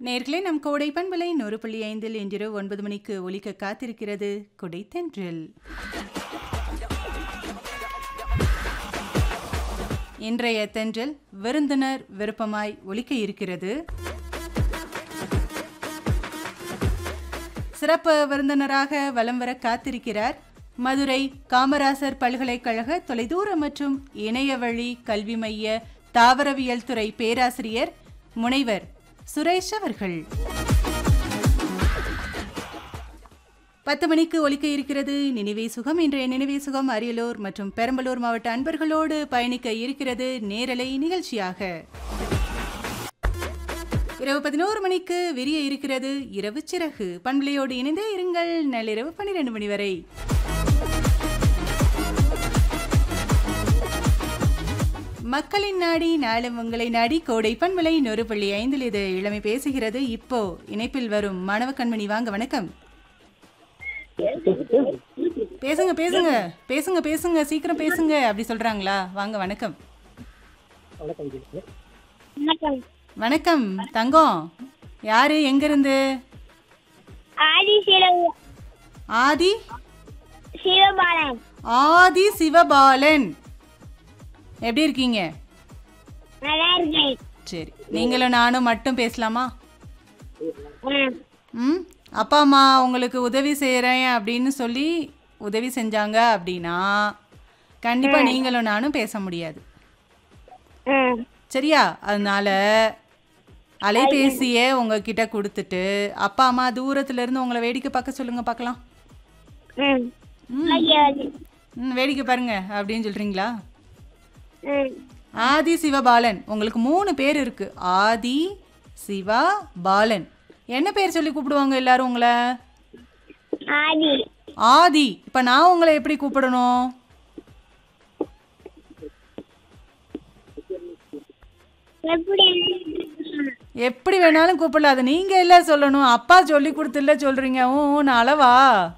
நேர்களே நம் கோடை பண்பலை நூறு புள்ளி ஐந்தில் இன்றிரவு ஒன்பது மணிக்கு ஒலிக்க காத்திருக்கிறது கொடை தென்றல் இன்றைய தென்றல் விருந்தினர் விருப்பமாய் ஒலிக்க இருக்கிறது சிறப்பு விருந்தினராக வலம் வர காத்திருக்கிறார் மதுரை காமராசர் பல்கலைக்கழக தொலைதூர மற்றும் இணையவழி கல்வி மைய தாவரவியல் துறை பேராசிரியர் முனைவர் சுரேஷ் அவர்கள் பத்து மணிக்கு ஒலிக்க இருக்கிறது நினைவே சுகம் இன்றைய நினைவே சுகம் அரியலூர் மற்றும் பெரம்பலூர் மாவட்ட அன்பர்களோடு பயணிக்க இருக்கிறது நேரலை நிகழ்ச்சியாக இரவு பதினோரு மணிக்கு விரிய இருக்கிறது இரவு சிறகு பண்பலையோடு இணைந்தே இருங்கள் நள்ளிரவு பன்னிரண்டு மணி வரை மக்களின் நாடி நாளும் உங்களை நாடி கோடை பண்பலை நூறு புள்ளி ஐந்தில் இது இளமை பேசுகிறது இப்போ இணைப்பில் வரும் மாணவ கண்மணி வாங்க வணக்கம் பேசுங்க பேசுங்க பேசுங்க பேசுங்க சீக்கிரம் பேசுங்க அப்படி சொல்றாங்களா வாங்க வணக்கம் வணக்கம் வணக்கம் தங்கம் யாரு எங்க இருந்து ஆதி சிவ ஆதி சிவபாலன் ஆதி சிவபாலன் எப்படி இருக்கீங்க நல்லா இருக்கேன் சரி நீங்களும் நானும் மட்டும் பேசலாமா ம், ம் அப்பா அம்மா உங்களுக்கு உதவி செய்கிறேன் அப்படின்னு சொல்லி உதவி செஞ்சாங்க அப்படின்னா கண்டிப்பா நீங்களும் நானும் பேச முடியாது ம், சரியா அதனால அலைபேசியை உங்ககிட்ட கொடுத்துட்டு அப்பா அம்மா தூரத்துல இருந்து உங்களை வேடிக்கை பார்க்க சொல்லுங்க பார்க்கலாம் ம். ம். Okay, okay. ம் வேடிக்கை பாருங்க அப்படின்னு சொல்றீங்களா ம், ஆதி சிவபாலன் உங்களுக்கு மூணு பேர் இருக்கு ஆதி சிவா பாலன் என்ன பேர் சொல்லி கூப்பிடுவாங்க எல்லாரும் உங்களை ஆதி ஆதி இப்ப நான் உங்களை எப்படி கூப்பிடணும் எப்படி எப்படி வேணாலும் கூப்பிடலாம் அது நீங்க இல்ல சொல்லணும் அப்பா சொல்லி கொடுத்துல சொல்றீங்க ஊ ஊன்னு அளவா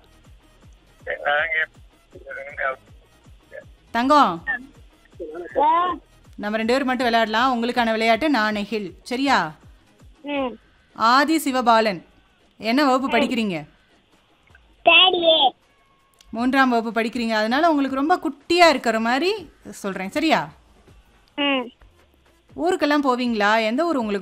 தங்கம் ஓ, நம்ம ரெண்டு பேரும் மட்டும் விளையாடலாம் உங்களுக்கான விளையாட்டு நாணகில் சரியா ம். ஆதி சிவபாலன் என்ன வகுப்பு படிக்கிறீங்க தேர்ட் ஏ மூன்றாம் வகுப்பு படிக்கிறீங்க அதனால உங்களுக்கு ரொம்ப குட்டியா இருக்கிற மாதிரி சொல்றேன் சரியா ம் ஊருக்கெல்லாம் போவீங்களா எந்த ஊர் உங்களுக்கு